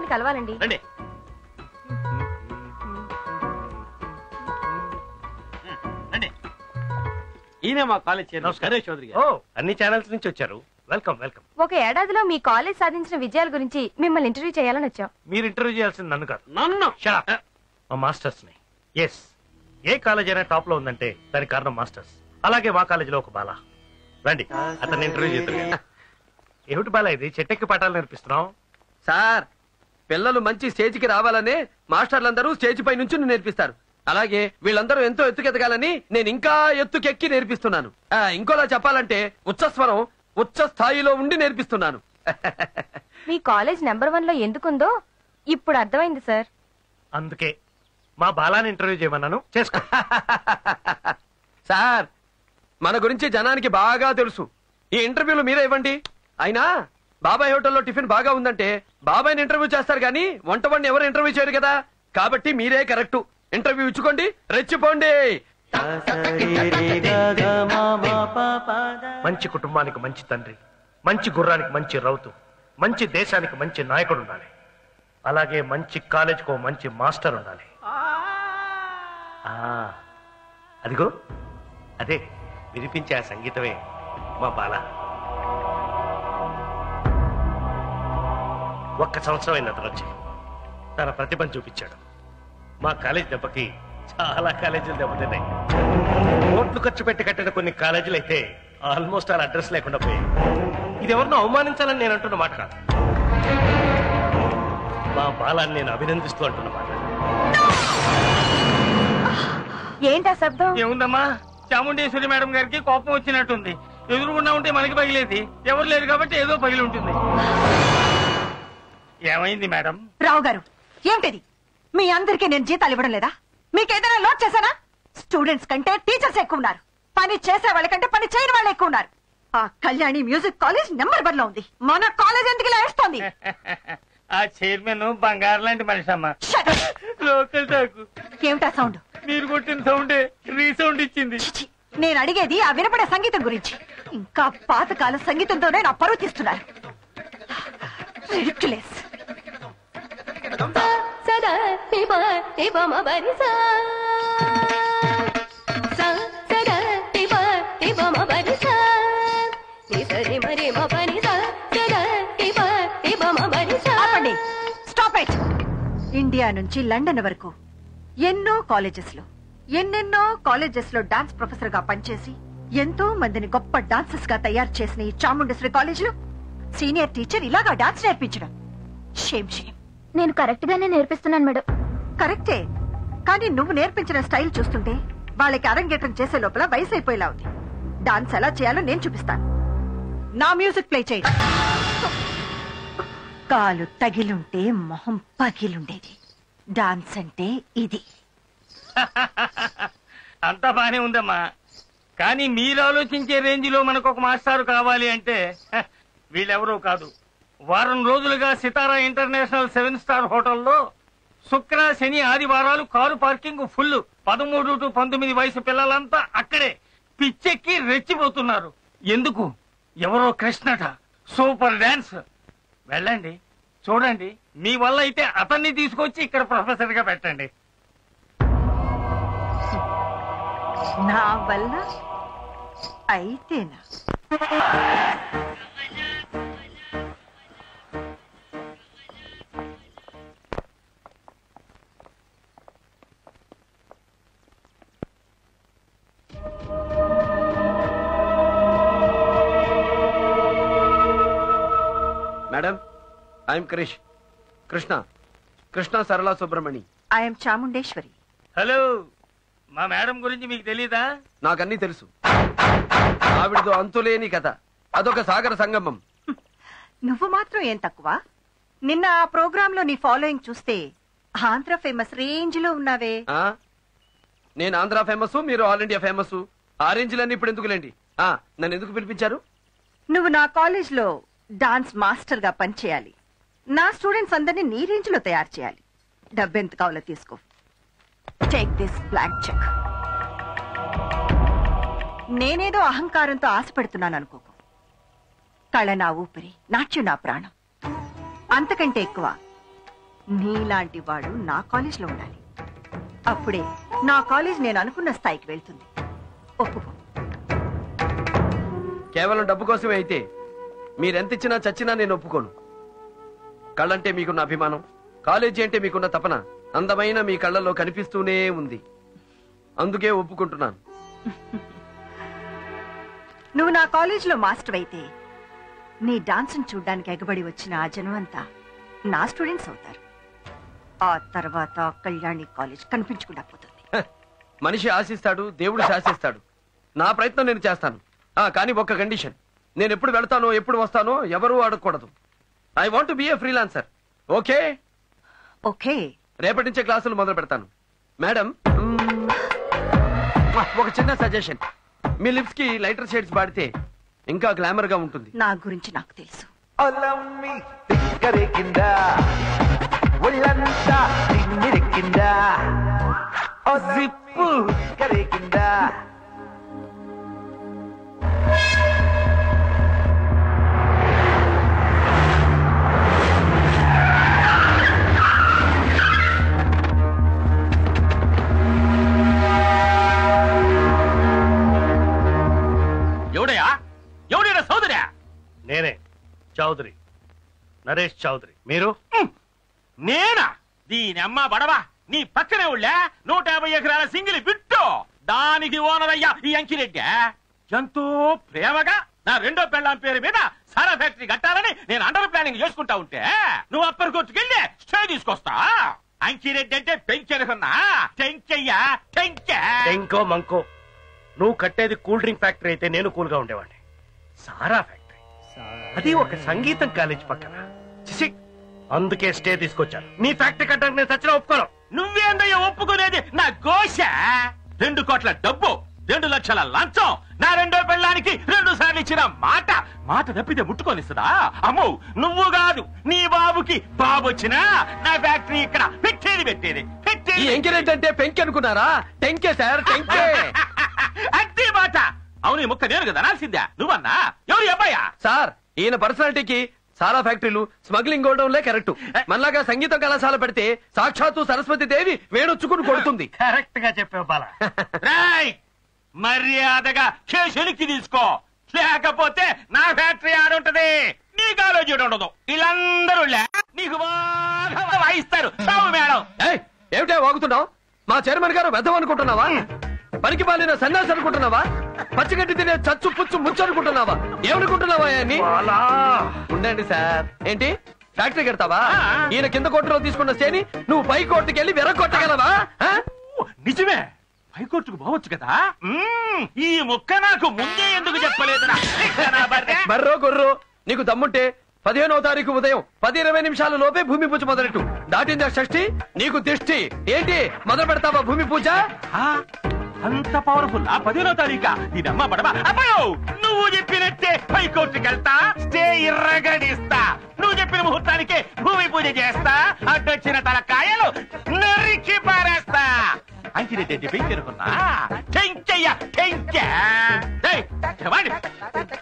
కలవాలండి రండి రండి ఈయన మా కాలేజ్ చైర్మన్ నమస్కారం. నరేష్ చౌదరి ఓ గారు అన్ని ఛానల్స్ నుంచి వచ్చారు వెల్కమ్ వెల్కమ్ ఒక ఏడాదిలో మీ కాలేజ్ సాధించిన విజయాల గురించి మిమ్మల్ని ఇంటర్వ్యూ చేయాలని వచ్చాం మీరు ఇంటర్వ్యూ చేయాల్సింది నన్ను కాదు నన్ను Shut up. మా మాస్టర్స్ ని ఎస్ ఏ కాలేజ్ అయినా టాప్ లో ఉందంటే దానికి కారణం మాస్టర్స్ అలాగే మా కాలేజీలో ఒక బాల రండి అతన్ని ఇంటర్వ్యూ చేద్దరు ఏమిటి బాల ఇది చెట్టెక్కి పాఠాలు నేర్పిస్తున్నాం సార్ పిల్లలు మంచి స్టేజ్కి రావాలనే మాస్టర్లందరూ స్టేజ్ పై నుంచి నేర్పిస్తారు అలాగే వీళ్ళందరూ ఎంతో ఎత్తుకెదగాలని నేను ఇంకా ఎత్తుకెక్కి నేర్పిస్తున్నాను ఆ, ఇంకోలా చెప్పాలంటే ఉచ్చస్వరం ఉచ్చ స్థాయిలో ఉండి నేర్పిస్తున్నాను మీ కాలేజ్ నెంబర్ వన్ లో ఎందుకుందో ఇప్పుడు అర్థమైంది సార్ అందుకే మా బాలాని ఇంటర్వ్యూ చేయమన్నాను చేసుకో సార్ మన గురించి జనానికి బాగా తెలుసు ఈ ఇంటర్వ్యూలు మీరే ఇవ్వండి అయినా బాబాయ్ హోటల్లో టిఫిన్ బాగా ఉందంటే బాబాయ్ని ఇంటర్వ్యూ చేస్తారు కానీ వంట వాడిని ఎవరు ఇంటర్వ్యూ చేయరు కదా కాబట్టి మీరే కరెక్ట్ ఇంటర్వ్యూ ఇచ్చుకోండి రెచ్చిపోండి మంచి కుటుంబానికి మంచి తండ్రి మంచి గుర్రానికి మంచి రౌతు మంచి దేశానికి మంచి నాయకుడు ఉండాలి అలాగే మంచి కాలేజ్కి ఓ మంచి మాస్టర్ ఉండాలి ఆ, అదిగో అదే వినిపించే ఆ సంగీతమే మా బాల ఒక్క సంవత్సరం అయింది అతను వచ్చి తన ప్రతిభను చూపించాడు మా కాలేజ్ దెబ్బకి చాలా కాలేజీలు దెబ్బతిన్నాయి కోట్లు ఖర్చు పెట్టి కట్టిన కొన్ని కాలేజీలు అయితే ఆల్మోస్ట్ వాళ్ళ అడ్రస్ లేకుండా పోయాయి ఇది ఎవరినో అవమానించాలని నేను అంటున్న మాట కాదు మా బాలాన్ని నేను అభినందిస్తూ అంటున్న మాట ఏంటా శబ్దం ఏముందమ్మా చాముండేశ్వరి మేడం గారికి కోపం వచ్చినట్టుంది ఎదురుగుండా ఉంటే మనకి పగిలేది ఎవరు లేరు కాబట్టి ఏదో పగిలి ఉంటుంది ఏమైంది మేడం రావు గారు ఏంటిది మీ అందరికీ నేను జీతాలు ఇవ్వడం లేదా మీకేదైనా లోడ్ చేశానా స్టూడెంట్స్ కంటే టీచర్స్ ఎక్కువ ఉన్నారు పని చేసే వాళ్ళకంటే పని చేయని వాళ్ళు ఎక్కువ ఉన్నారు ఆ Kalyani music college number one లో ఉంది మన కాలేజ్ ఎందుకు ఇలా వేస్తోంది ఆ చైర్మన్ బంగారు లాంటి మనిషి అమ్మా Shut up. లోకల్ టాకు ఏమిటా సౌండ్ మీరు కొట్టిన సౌండే రీసౌండ్ ఇచ్చింది చిచి, నేను అడిగేది ఆ వినపడే సంగీతం గురించి ఇంకా పాతకాల సంగీతంతోనే నా పరువు తీస్తున్నారు Ridiculous. సదా తిబ తిబమ బరిసా సా సదా తిబ తిబమ బరిసా నిసరి మరి మ బరిసా సదా తిబ తిబమ బరిసా ఆపండి స్టాప్ ఇట్ ఇండియా నుంచి లండన్ వరకు ఎన్నో కాలేజెస్ లో ఎన్నెన్నో కాలేజెస్ లో డాన్స్ ప్రొఫెసర్ గా పనిచేసి ఎంతో మందిని గొప్ప డాన్సర్స్ గా తయారు చేసిన ఈ చాముండేశ్వరి కాలేజ్ లో సీనియర్ టీచర్ ఇలాగా డాన్స్ నేర్పించడం షేమ్ షేమ్ నేను కరెక్ట్ గానే నేర్పిస్తున్నాను మేడం కరెక్టే కానీ నువ్వు నేర్పించిన స్టైల్ చూస్తుంటే వాళ్ళకి అరంగేట్రం చేసే లోపల వయసు అయిపోయేలా ఉంది డాన్స్ ఎలా చేయాలో నేను చూపిస్తాను నా మ్యూజిక్ ప్లే చేయి కాలు తగిలుంటే మొహం పగిలుండేది డాన్స్ అంటే ఇది అంతా బానే ఉందమ్మా కానీ మీరు ఆలోచించే రేంజ్ లో మనకు ఒక మాస్టారు కావాలి అంటే హ, వీళ్ళెవరూ కాదు వారం రోజులుగా సితారా ఇంటర్నేషనల్ సెవెన్ స్టార్ హోటల్లో శుక్ర శని ఆదివారాలు కారు పార్కింగ్ ఫుల్ పదమూడు టు పంతొమ్మిది వయసు పిల్లలంతా అక్కడే పిచ్చెక్కి రెచ్చిపోతున్నారు ఎందుకు ఎవరో కృష్ణట సూపర్ డాన్స్ వెళ్ళండి చూడండి మీ వల్ల అయితే అతన్ని తీసుకొచ్చి ఇక్కడ ప్రొఫెసర్ గా పెట్టండి నా వల్ల అయితేనా madam I'm Krish Krishna Krishna Sarala Subramani I'm Chamundeshwari hello మా మేడం గురించి మీకు తెలీదా నాకన్నీ తెలుసు ఆవిడతో అంతులేని కథ అదొక సాగర సంగమం నువ్వు మాత్రం ఏం తక్కువ నిన్న ఆ ప్రోగ్రామ్ లో నీ ఫాలోయింగ్ చూస్తే ఆంధ్ర ఫేమస్ రేంజ్ లో ఉన్నావే ఆ? నేను ఆంధ్ర ఫేమస్ మీరు ఆల్ ఇండియా ఫేమస్ ఆ రేంజ్లన్నీ ఇప్పుడు ఎందుకులేండి ఆ, నన్ను ఎందుకు పిలిపించారు నువ్వు నా కాలేజ్ లో డాన్స్ మాస్టర్ గా పనిచేయాలి నా స్టూడెంట్స్ అందరినీ నీ రేంజ్ లో తయారు చేయాలి డబ్బెంత కావాలో తీసుకో టేక్ దిస్ బ్లాంక్ చెక్ నేనేదో అహంకారంతో ఆశపెడుతున్నాను అనుకోకు కళ నా ఊపిరి నాట్యం నా ప్రాణం అంతకంటే ఎక్కువ నీలాంటి వాడు నా కాలేజ్లో ఉండాలి అప్పుడే నా కాలేజ్ నేను అనుకున్న స్థాయికి వెళ్తుంది ఒప్పుకో కేవలం డబ్బు కోసమే అయితే మీరెంత ఇచ్చినా చచ్చినా నేను ఒప్పుకోను కళ్ళంటే మీకున్న అభిమానం కాలేజీ అంటే మీకున్న తపన అందమైన మీ కళ్ళల్లో కనిపిస్తూనే ఉంది అందుకే ఒప్పుకుంటున్నాను నువ్వు నా కాలేజీలో మాస్టర్ అయితే నీ డాన్స్ని చూడ్డానికి ఎగబడి వచ్చిన ఆ జనం అంతా నా స్టూడెంట్స్ అవుతారు ఆ తర్వాత కళ్యాణి కాలేజ్ కనిపించకుండా పోతుంది హ, మనిషి ఆశిస్తాడు దేవుడు శాసిస్తాడు నా ప్రయత్నం నేను చేస్తాను ఆ కానీ ఒక్క కండిషన్ నేను ఎప్పుడు వెళ్తానో ఎప్పుడు వస్తానో ఎవరూ అడగకూడదు I want be a freelancer okay okay రేపటి నుంచే క్లాసులు మొదలు పెడతాను మేడం మ్మ్, ఒక చిన్న సజెషన్ మీ లిప్స్ కి లైటర్ షేడ్స్ వాడితే ఇంకా గ్లామర్ గా ఉంటుంది నా గురించి నాకు తెలుసు ఒలమ్మి తిక్కరేకిందా ఒళ్ళంతా తిమ్మిరెక్కిందా ఓ జిప్పు తిక్కరేకిందా ఎవడయా ఎవడైనా సోదరా నేనే చౌదరి నరేష్ చౌదరి మీరు నేనా దీని అమ్మ బడవా నీ పక్కనే ఉళ్ళా నూట యాభై ఎకరాల సింగిల్ బిట్టు దానికి ఓనర్ అయ్యా ఈ అంకిరెడ్డి ఎంతో ప్రేమగా నా రెండో పెళ్ళాం పేరు మీద సారా ఫ్యాక్టరీ కట్టాలని నేను అండర్ ప్లానింగ్ చేసుకుంటా ఉంటే నువ్వు అప్పర్ కోర్టుకెళ్ళి స్టే తీసుకొస్తా అంకిరెడ్డి అంటే పెంచెనుకున్నా టెంకయ్యా టెంక ఇంకో మంకో నువ్వు కట్టేది కూల్ డ్రింక్ ఫ్యాక్టరీ అయితే నేను కూల్ గా ఉండేవాడిని సారా ఫ్యాక్టరీ అది ఒక సంగీతం కాలేజ్ పక్కన చిసి అందుకే స్టే తీసుకొచ్చాను నీ ఫ్యాక్టరీ కట్టడానికి నేను చచ్చిన ఒప్పుకోను నువ్వేందయ్యా ఒప్పుకునేది నా గోష రెండు కోట్ల డబ్బు రెండు లక్షల లంచం నా రెండో పెళ్ళానికి రెండు సార్లు ఇచ్చిన మాట మాట తప్పితే ముట్టుకొనిస్తుందా అమ్మో నువ్వు కాదు నీ బాబుకి బాబు వచ్చినా నా ఫ్యాక్టరీ ఇక్కడ పెట్టేది పెట్టేది ఈ పెట్టేది ఎంకరేజ్ అంటే పెంకి అనుకున్నారా టెంకే సార్ టెంకే అంతే మాట అవును ఈ ముక్క నేను కదా నాల్సిందా నువ్వన్నా ఎవరు ఈ అబ్బాయా సార్ ఈయన పర్సనాలిటీకి సారా ఫ్యాక్టరీలు స్మగ్లింగ్ గోడౌన్లే కరెక్ట్ మనలాగా సంగీత కళాశాల పెడితే సాక్షాత్తు సరస్వతి దేవి వేణొచ్చుకుని కొడుతుంది కరెక్ట్ గా చెప్పావు బాల రాయ్ మర్యాదగా కేసునికి తీసుకో లేకపోతే నా ఫ్యాక్టరీ ఆడుంటది నీ కాలేజీ ఉండదు వీళ్ళందరూ లే నీకు బాగా వాయిస్తారు చావు మేడం ఏయ్, ఏమిటే వాగుతున్నావు మా చైర్మన్ గారు వెధం అనుకుంటున్నావా పనికి పాలిన సన్యాసి అనుకుంటున్నావా పచ్చిగడ్డి తినే చచ్చు పుచ్చు ముచ్చు అనుకుంటున్నావా ఏమనుకుంటున్నావా ఆయన్ని బాలా ఉండండి సార్ ఏంటి ఫ్యాక్టరీ కడతావా ఆ. ఈయన కింద కోర్టులో తీసుకున్న స్టేని నువ్వు పై కోర్టుకి వెళ్ళి వెరగొట్టగలవా ఆ? ఓ, నిజమే హైకోర్టుకు పోవచ్చు కదా మ్మ్, ఈ ముక్క నాకు ముందే ఎందుకు చెప్పలేదురా ఇక్కడా బర్రె? బర్రో గొర్రో నీకు దమ్ముంటే పదిహేనవ తారీఖు ఉదయం పది ఇరవై నిమిషాల లోపే భూమి పూజ మొదలెట్టు దాటిందా షష్ఠి నీకు దిష్టి ఏంటి మొదలు పెడతావా భూమి పూజ ఆ, అంత పవర్ఫుల్ ఆ పదిహేనో తారీఖా ఇదమ్మా పడవా అబ్బాయో నువ్వు చెప్పినట్టే హైకోర్టుకి వెళ్తా స్టే ఇర్రగడిస్తా నువ్వు చెప్పిన ముహూర్తానికే భూమి పూజ చేస్తా అడ్డొచ్చిన తలకాయలు నరికి పారేస్తా అంకిరెడ్డి పెంకెరుకున్నా టెంకయ్య టెంక ఏయ్, చెప్పండి.